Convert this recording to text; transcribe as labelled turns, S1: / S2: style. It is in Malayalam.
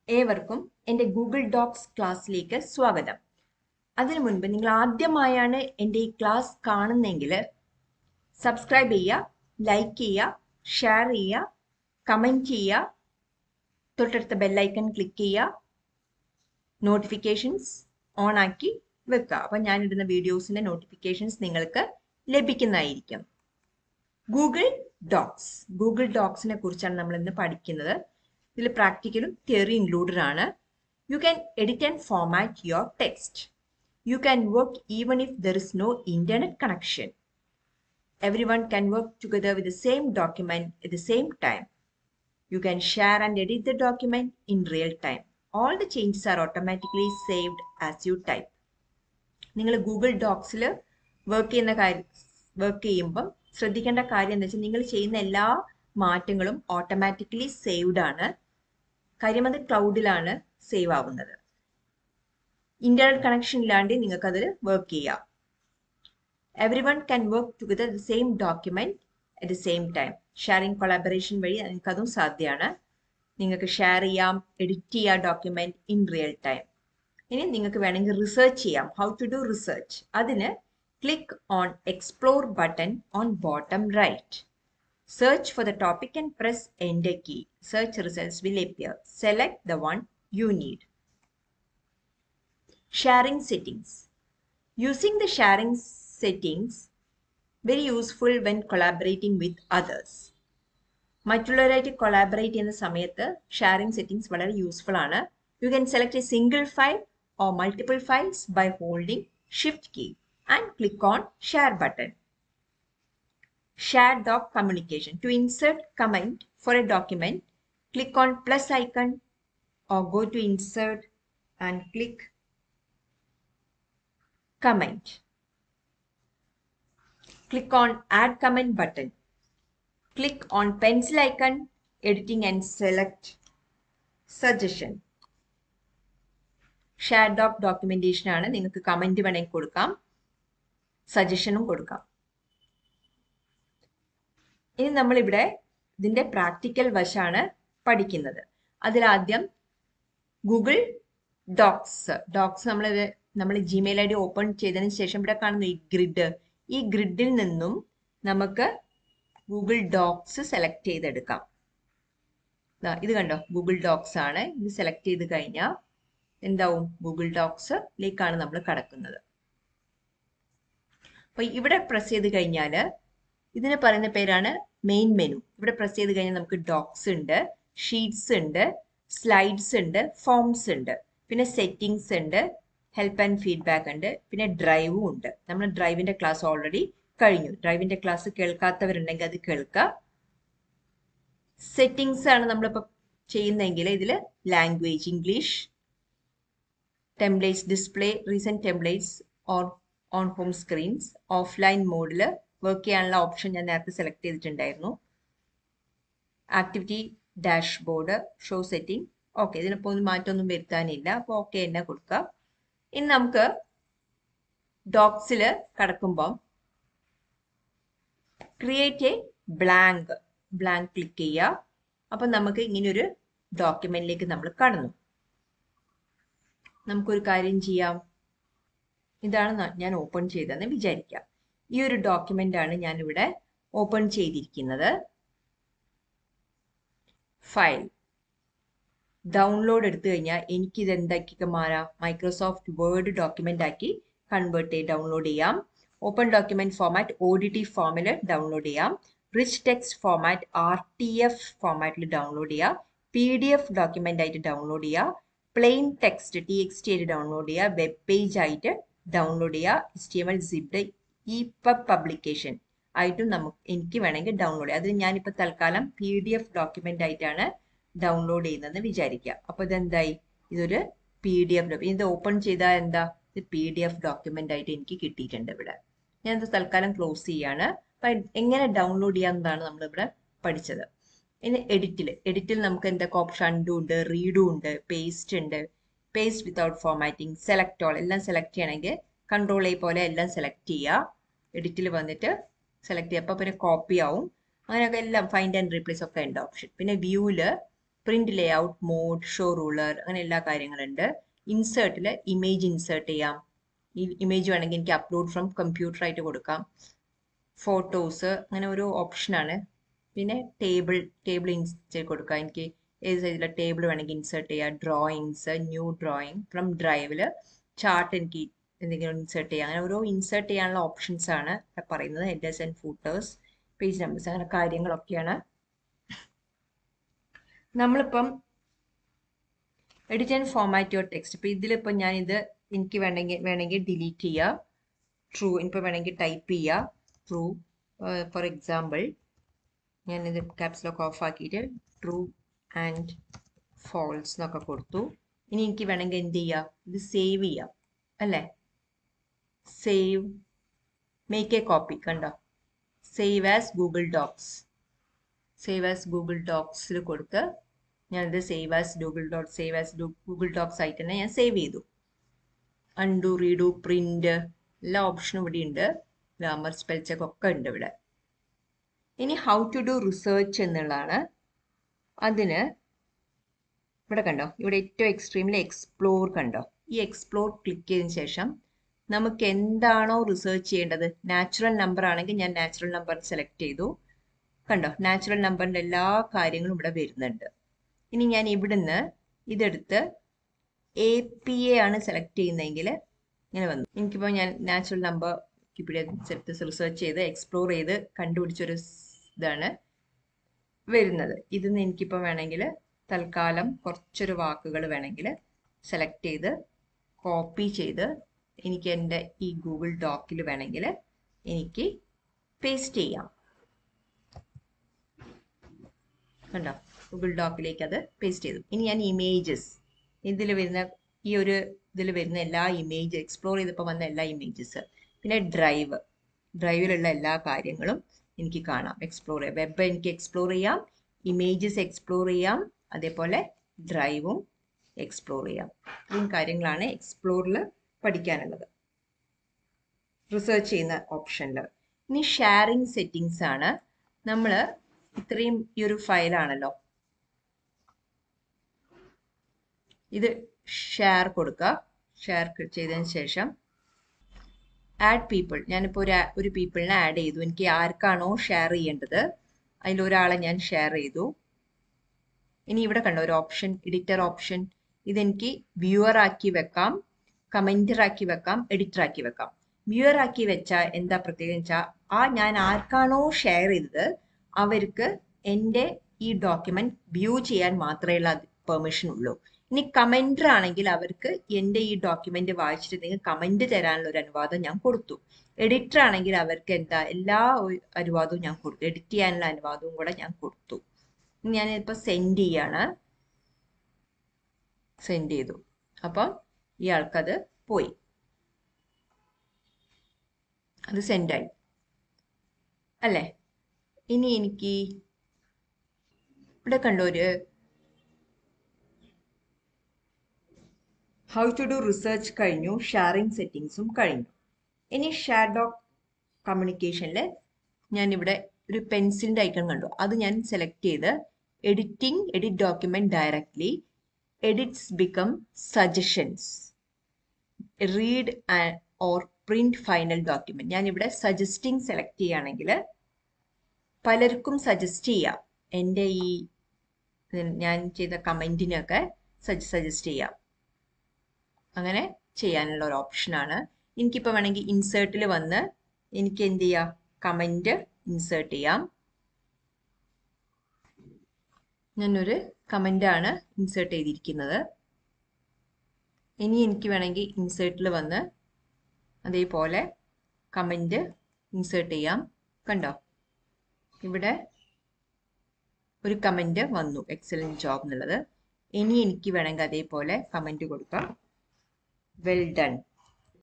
S1: ഏവർക്കും എൻ്റെ ഗൂഗിൾ ഡോക്സ് ക്ലാസ്സിലേക്ക് സ്വാഗതം അതിനു മുൻപ് നിങ്ങൾ ആദ്യമായാണ് എൻ്റെ ഈ ക്ലാസ് കാണുന്നെങ്കിൽ സബ്സ്ക്രൈബ് ചെയ്യുക ലൈക്ക് ചെയ്യുക ഷെയർ ചെയ്യുക കമൻറ്റ് ചെയ്യുക തൊട്ടടുത്ത ബെല്ലൈക്കൺ ക്ലിക്ക് ചെയ്യുക നോട്ടിഫിക്കേഷൻസ് ഓൺ ആക്കി വെക്കുക അപ്പം ഞാനിടുന്ന വീഡിയോസിൻ്റെ നോട്ടിഫിക്കേഷൻസ് നിങ്ങൾക്ക് ലഭിക്കുന്നതായിരിക്കും ഗൂഗിൾ ഡോക്സ് ഗൂഗിൾ ഡോക്സിനെ കുറിച്ചാണ് നമ്മൾ ഇന്ന് പഠിക്കുന്നത് ഇതിൽ പ്രാക്ടിക്കലും തിയറി ഇൻക്ലൂഡഡ് ആണ് you can edit and format your text you can work even if there is no internet connection every one can work together with the same document at the same time you can share and edit the document in real time all the changes are automatically saved as you type നിങ്ങൾ ഗൂഗിൾ ഡോക്സിൽ വർക്ക് ചെയ്യുന്ന കാര്യം വർക്ക് ചെയ്യുമ്പം ശ്രദ്ധിക്കേണ്ട കാര്യം എന്താ വെച്ചാൽ നിങ്ങൾ ചെയ്യുന്ന എല്ലാ മാറ്റങ്ങളും ഓട്ടോമാറ്റിക്കലി സേവ്ഡ് ആണ് കാര്യം അത് ക്ലൗഡിലാണ് സേവ് ആവുന്നത് ഇന്റർനെറ്റ് കണക്ഷൻ ഇല്ലാണ്ട് നിങ്ങൾക്ക് അതിൽ വർക്ക് ചെയ്യാം every one can work together the same document at the same time sharing collaboration വഴി നിങ്ങൾക്ക് അതും സാധ്യമാണ് നിങ്ങൾക്ക് ഷെയർ ചെയ്യാം എഡിറ്റ് ചെയ്യാം ഡോക്യുമെന്റ് ഇൻ റിയൽ ടൈം ഇനി നിങ്ങൾക്ക് വേണമെങ്കിൽ റിസർച്ച് ചെയ്യാം ഹൗ ടു ഡു റിസർച്ച് അതിന് click on explore button on bottom right Search for the topic and press enter key. Search results will appear. Select the one you need. Sharing settings. Using the sharing settings very useful when collaborating with others. മറ്റുള്ളവരായിട്ട് കൊളാബറേറ്റ് ചെയ്യുന്ന സമയത്ത് ഷെയറിംഗ് സെറ്റിംഗ്സ് വളരെ യൂസ്ഫുൾ ആണ് you can select a single file or multiple files by holding shift key and click on share button share doc communication. To insert comment for a document, click on plus icon or go to insert and click comment. Click on add comment button. Click on pencil icon, editing and select suggestion. Share doc documentation ആണ് നിങ്ങൾക്ക് കമന്റ് വേണമെങ്കിൽ കൊടുക്കാം സജഷനും കൊടുക്കാം ഇനി നമ്മളിവിടെ ഇതിന്റെ പ്രാക്ടിക്കൽ വശാണ് പഠിക്കുന്നത് അതിലാദ്യം ഗൂഗിൾ ഡോക്സ് ഡോക്സ് നമ്മൾ നമ്മൾ ജിമെയിൽ ഐ ഡി ഓപ്പൺ ചെയ്തതിന് ശേഷം ഇവിടെ കാണുന്നു ഈ ഗ്രിഡ് ഈ ഗ്രിഡിൽ നിന്നും നമുക്ക് ഗൂഗിൾ ഡോക്സ് സെലക്ട് ചെയ്തെടുക്കാം ഇത് കണ്ടോ ഗൂഗിൾ ഡോക്സ് ആണ് ഇത് സെലക്ട് ചെയ്ത് കഴിഞ്ഞാൽ എന്താവും ഗൂഗിൾ ഡോക്സിലേക്കാണ് നമ്മൾ കടക്കുന്നത് അപ്പൊ ഇവിടെ പ്രസ് ചെയ്ത് കഴിഞ്ഞാൽ ഇതിന് പറയുന്ന പേരാണ് മെയിൻ മെനു ഇവിടെ പ്രസ് ചെയ്ത് കഴിഞ്ഞാൽ നമുക്ക് ഡോക്സ് ഉണ്ട് ഷീറ്റ്സ് ഉണ്ട് സ്ലൈഡ്സ് ഉണ്ട് ഫോംസ് ഉണ്ട് പിന്നെ സെറ്റിംഗ്സ് ഉണ്ട് ഹെൽപ്പ് ആൻഡ് ഫീഡ്ബാക്ക് ഉണ്ട് പിന്നെ ഡ്രൈവും ഉണ്ട് നമ്മൾ ഡ്രൈവിന്റെ ക്ലാസ് ഓൾറെഡി കഴിഞ്ഞു ഡ്രൈവിന്റെ ക്ലാസ് കേൾക്കാത്തവരുണ്ടെങ്കിൽ അത് കേൾക്കുക സെറ്റിംഗ്സ് ആണ് നമ്മളിപ്പോൾ ചെയ്യുന്നതെങ്കിൽ ഇതിൽ language English templates display recent templates or on home screens offline മോഡിൽ വർക്ക് ചെയ്യാനുള്ള ഓപ്ഷൻ ഞാൻ നേരത്തെ സെലക്ട് ചെയ്തിട്ടുണ്ടായിരുന്നു activity dashboard show setting okay ഇതിനിപ്പോൾ ഒന്നും മാറ്റമൊന്നും വരുത്താനില്ല അപ്പോൾ ഓക്കെ തന്നെ കൊടുക്കുക ഇനി നമുക്ക് ഡോക്സിൽ കടക്കുമ്പം create a blank blank click ചെയ്യുക അപ്പം നമുക്ക് ഇങ്ങനൊരു ഡോക്യുമെന്റിലേക്ക് നമ്മൾ കടന്നു നമുക്കൊരു കാര്യം ചെയ്യാം ഇതാണ് ഞാൻ ഓപ്പൺ ചെയ്തതെന്ന് വിചാരിക്കാം ഈ ഒരു ഡോക്യുമെന്റ് ആണ് ഞാൻ ഇവിടെ ഓപ്പൺ ചെയ്തിരിക്കുന്നത് ഫയൽ ഡൗൺലോഡ് എടുത്തു കഴിഞ്ഞാൽ എനിക്ക് ഇത് എന്താക്കി മാറാം മൈക്രോസോഫ്റ്റ് വേർഡ് ഡോക്യുമെന്റ് ആക്കി കൺവേർട്ട് ചെയ്ത് ഡൗൺലോഡ് ചെയ്യാം open document format O D T ഫോമിൽ ഡൗൺലോഡ് ചെയ്യാം rich text format R T F ഫോമാറ്റിൽ ഡൗൺലോഡ് ചെയ്യാം പി ഡി എഫ് ഡോക്യുമെന്റ് ആയിട്ട് ഡൗൺലോഡ് ചെയ്യാം plain text T X T ആയിട്ട് ഡൗൺലോഡ് ചെയ്യുക വെബ് പേജ് ആയിട്ട് ഡൗൺലോഡ് ചെയ്യുക H T M L zipped EPUB publication ആയിട്ടും നമുക്ക് എനിക്ക് വേണമെങ്കിൽ ഡൗൺലോഡ് ചെയ്യാം അത് ഞാനിപ്പോൾ തൽക്കാലം പി ഡി എഫ് ഡോക്യുമെന്റ് ആയിട്ടാണ് ഡൗൺലോഡ് ചെയ്യുന്നതെന്ന് വിചാരിക്കുക അപ്പോൾ ഇതെന്തായി ഇതൊരു പി ഡി എഫ് ഇത് ഓപ്പൺ ചെയ്താൽ എന്താ ഇത് പി ഡി എഫ് ഡോക്യുമെന്റ് ആയിട്ട് എനിക്ക് കിട്ടിയിട്ടുണ്ട് ഇവിടെ ഞാനത് തൽക്കാലം ക്ലോസ് ചെയ്യാണ് അപ്പം എങ്ങനെ ഡൗൺലോഡ് ചെയ്യാമെന്നതാണ് നമ്മളിവിടെ പഠിച്ചത് ഇനി എഡിറ്റിൽ എഡിറ്റിൽ നമുക്ക് എന്തൊക്കെ ഓപ്ഷൻ അണ്ടും ഉണ്ട് റീഡും ഉണ്ട് പേസ്റ്റ് ഉണ്ട് paste without formatting select all എല്ലാം സെലക്ട് ചെയ്യണമെങ്കിൽ കൺട്രോൾ എ പോലെ എല്ലാം സെലക്ട് ചെയ്യുക എഡിറ്റിൽ വന്നിട്ട് സെലക്ട് ചെയ്യുക അപ്പോൾ പിന്നെ കോപ്പി ആവും അങ്ങനെയൊക്കെ എല്ലാം ഫൈൻഡ് ആൻഡ് റീപ്ലേസ് ഒക്കെ ഉണ്ട് ഓപ്ഷൻ പിന്നെ വ്യൂവിൽ print layout mode show ruler അങ്ങനെ എല്ലാ കാര്യങ്ങളുണ്ട് ഇൻസേർട്ടിൽ ഇമേജ് ഇൻസേർട്ട് ചെയ്യാം ഈ ഇമേജ് വേണമെങ്കിൽ എനിക്ക് അപ്ലോഡ് ഫ്രം കമ്പ്യൂട്ടർ ആയിട്ട് കൊടുക്കാം ഫോട്ടോസ് അങ്ങനെ ഓരോ ഓപ്ഷനാണ് പിന്നെ ടേബിൾ ടേബിൾ ഇൻസേർട്ട് കൊടുക്കാം എനിക്ക് ഏത് സൈസിലെ ടേബിൾ വേണമെങ്കിൽ ഇൻസേർട്ട് ചെയ്യാം ഡ്രോയിങ്സ് ന്യൂ ഡ്രോയിങ് ഫ്രം ഡ്രൈവിൽ ചാർട്ട് എനിക്ക് എന്തെങ്കിലും ഇൻസേർട്ട് ചെയ്യാം അങ്ങനെ ഓരോ ഇൻസേർട്ട് ചെയ്യാനുള്ള ഓപ്ഷൻസ് ആണ് പറയുന്നത് headers and footers page numbers അങ്ങനെ കാര്യങ്ങളൊക്കെയാണ് നമ്മളിപ്പം edit and format your text ഇപ്പം ഇതിലിപ്പം ഞാനിത് എനിക്ക് വേണമെങ്കിൽ വേണമെങ്കിൽ ഡിലീറ്റ് ചെയ്യുക ട്രൂ ഇപ്പോൾ വേണമെങ്കിൽ ടൈപ്പ് ചെയ്യുക ട്രൂ ഫോർ എക്സാമ്പിൾ ഞാനിത് ക്യാപ്സ് ലോക്ക് ഓഫ് ആക്കിയിട്ട് ട്രൂ ആൻഡ് ഫോൾസ് എന്നൊക്കെ കൊടുത്തു ഇനി എനിക്ക് വേണമെങ്കിൽ എന്ത് ചെയ്യാം ഇത് സേവ് ചെയ്യാം അല്ലേ സേവ് മേക്ക് എ കോപ്പി കണ്ടോ save as Google Docs save as Google ഡോക്സിൽ കൊടുത്ത് ഞാനിത് save as Google dot save as Google Docs ആയിട്ട് തന്നെ ഞാൻ സേവ് ചെയ്തു അൺഡു റീഡു പ്രിന്റ് എല്ലാ ഓപ്ഷനും ഇവിടെ ഉണ്ട് ഗ്രാമർ സ്പെൽ ചെക്ക് ഒക്കെ ഉണ്ട് ഇവിടെ ഇനി ഹൗ ടു ഡു റിസർച്ച് എന്നുള്ളതാണ് അതിന് ഇവിടെ കണ്ടോ ഇവിടെ ഏറ്റവും എക്സ്ട്രീമിൽ എക്സ്പ്ലോർ കണ്ടോ ഈ എക്സ്പ്ലോർ ക്ലിക്ക് ചെയ്തതിന് ശേഷം നമുക്ക് എന്താണോ റിസർച്ച് ചെയ്യേണ്ടത് നാച്ചുറൽ നമ്പർ ആണെങ്കിൽ ഞാൻ നാച്ചുറൽ നമ്പർ സെലക്ട് ചെയ്തു കണ്ടോ നാച്ചുറൽ നമ്പറിന്റെ എല്ലാ കാര്യങ്ങളും ഇവിടെ വരുന്നുണ്ട് ഇനി ഞാൻ ഇവിടുന്ന് ഇതെടുത്ത് എ പി എ ആണ് സെലക്ട് ചെയ്യുന്നതെങ്കിൽ ഇങ്ങനെ വന്നു എനിക്കിപ്പോൾ ഞാൻ നാച്ചുറൽ നമ്പർ ഇവിടെ റിസർച്ച് ചെയ്ത് എക്സ്പ്ലോർ ചെയ്ത് കണ്ടുപിടിച്ചൊരു ഇതാണ് വരുന്നത് ഇതിന്ന് എനിക്കിപ്പോൾ വേണമെങ്കിൽ തൽക്കാലം കുറച്ചൊരു വാക്കുകൾ വേണമെങ്കിൽ സെലക്ട് ചെയ്ത് കോപ്പി ചെയ്ത് എനിക്ക് എൻ്റെ ഈ ഗൂഗിൾ ഡോക്കിൽ വേണമെങ്കിൽ എനിക്ക് പേസ്റ്റ് ചെയ്യാം കണ്ടോ ഗൂഗിൾ ഡോക്കിലേക്ക് അത് പേസ്റ്റ് ചെയ്തു ഇനി ഞാൻ ഇമേജസ് ഇതിൽ വരുന്ന ഈ ഒരു ഇതിൽ വരുന്ന എല്ലാ ഇമേജ് എക്സ്പ്ലോർ ചെയ്തപ്പോൾ വന്ന എല്ലാ ഇമേജസ് പിന്നെ ഡ്രൈവ് ഡ്രൈവിലുള്ള എല്ലാ കാര്യങ്ങളും എനിക്ക് കാണാം എക്സ്പ്ലോർ ചെയ്യാം വെബ് എനിക്ക് എക്സ്പ്ലോർ ചെയ്യാം ഇമേജസ് എക്സ്പ്ലോർ ചെയ്യാം അതേപോലെ ഡ്രൈവും എക്സ്പ്ലോർ ചെയ്യാം ഇത്രയും കാര്യങ്ങളാണ് എക്സ്പ്ലോറിൽ പഠിക്കാനുള്ളത് റിസർച്ച് ചെയ്യുന്ന ഓപ്ഷനിൽ ഇനി ഷെയറിംഗ് സെറ്റിങ്സ് ആണ് നമ്മൾ ഇത്രയും ഈ ഒരു ഫയലാണല്ലോ ഇത് ഷെയർ കൊടുക്കുക ഷെയർ ചെയ്തതിന് ശേഷം ആഡ് പീപ്പിൾ ഞാനിപ്പോൾ ഒരു ഒരു പീപ്പിളിനെ ആഡ് ചെയ്തു എനിക്ക് ആർക്കാണോ ഷെയർ ചെയ്യേണ്ടത് അതിലൊരാളെ ഞാൻ ഷെയർ ചെയ്തു ഇനി ഇവിടെ കണ്ടോ ഒരു ഓപ്ഷൻ എഡിറ്റർ ഓപ്ഷൻ ഇതെനിക്ക് വ്യൂവർ ആക്കി വെക്കാം കമന്റർ ആക്കി വെക്കാം എഡിറ്റർ ആക്കി വെക്കാം വ്യൂവർ ആക്കി വെച്ചാൽ എന്താ പ്രത്യേകം വെച്ചാൽ ആ ഞാൻ ആർക്കാണോ ഷെയർ ചെയ്തത് അവർക്ക് എൻ്റെ ഈ ഡോക്യുമെന്റ് വ്യൂ ചെയ്യാൻ മാത്രമേ പെർമിഷൻ ഉള്ളൂ ഇനി കമന്റർ ആണെങ്കിൽ അവർക്ക് എൻ്റെ ഈ ഡോക്യുമെന്റ് വായിച്ചിട്ട് നിങ്ങൾ കമന്റ് തരാനുള്ള ഒരു അനുവാദം ഞാൻ കൊടുത്തു എഡിറ്റർ ആണെങ്കിൽ അവർക്ക് എന്താ എല്ലാ അനുവാദവും ഞാൻ കൊടുത്തു എഡിറ്റ് ചെയ്യാനുള്ള അനുവാദവും കൂടെ ഞാൻ കൊടുത്തു ഞാൻ ഇപ്പൊ സെൻഡ് ചെയ്യാണ് സെൻഡ് ചെയ്തു അപ്പം ഇയാൾക്കത് പോയി അത് സെൻഡായി അല്ലേ ഇനി എനിക്ക് ഇവിടെ കണ്ടോ ഒരു ഹൗ ടു ഡു റിസർച്ച് കഴിഞ്ഞു ഷെയറിംഗ് സെറ്റിങ്സും കഴിഞ്ഞു ഇനി ഷാഡോക് കമ്മ്യൂണിക്കേഷനിൽ ഞാനിവിടെ ഒരു പെൻസിലിൻ്റെ ഐക്കൺ കണ്ടു അത് ഞാൻ സെലക്ട് ചെയ്ത് editing edit document directly edits become suggestions read or print final document ഞാൻ ഇവിടെ സജസ്റ്റിംഗ് സെലക്ട് ചെയ്യുകയാണെങ്കിൽ പലർക്കും സജസ്റ്റ് ചെയ്യാം എൻ്റെ ഈ ഞാൻ ചെയ്ത കമൻറ്റിനൊക്കെ സജസ്റ്റ് ചെയ്യാം അങ്ങനെ ചെയ്യാനുള്ള ഒരു ഓപ്ഷനാണ് എനിക്കിപ്പോൾ വേണമെങ്കിൽ ഇൻസേർട്ടിൽ വന്ന് എനിക്ക് എന്ത് ചെയ്യാം കമൻറ്റ് ഇൻസേർട്ട് ചെയ്യാം ഞാനൊരു കമൻ്റാണ് ഇൻസേർട്ട് ചെയ്തിരിക്കുന്നത് ഇനി എനിക്ക് വേണമെങ്കിൽ ഇൻസേർട്ടിൽ വന്ന് അതേപോലെ കമൻറ്റ് ഇൻസേർട്ട് ചെയ്യാം കണ്ടോ ഇവിടെ ഒരു കമൻറ്റ് വന്നു എക്സലൻറ്റ് ജോബ് എന്നുള്ളത് ഇനി എനിക്ക് വേണമെങ്കിൽ അതേപോലെ കമൻറ്റ് കൊടുക്കാം വെൽ ഡൺ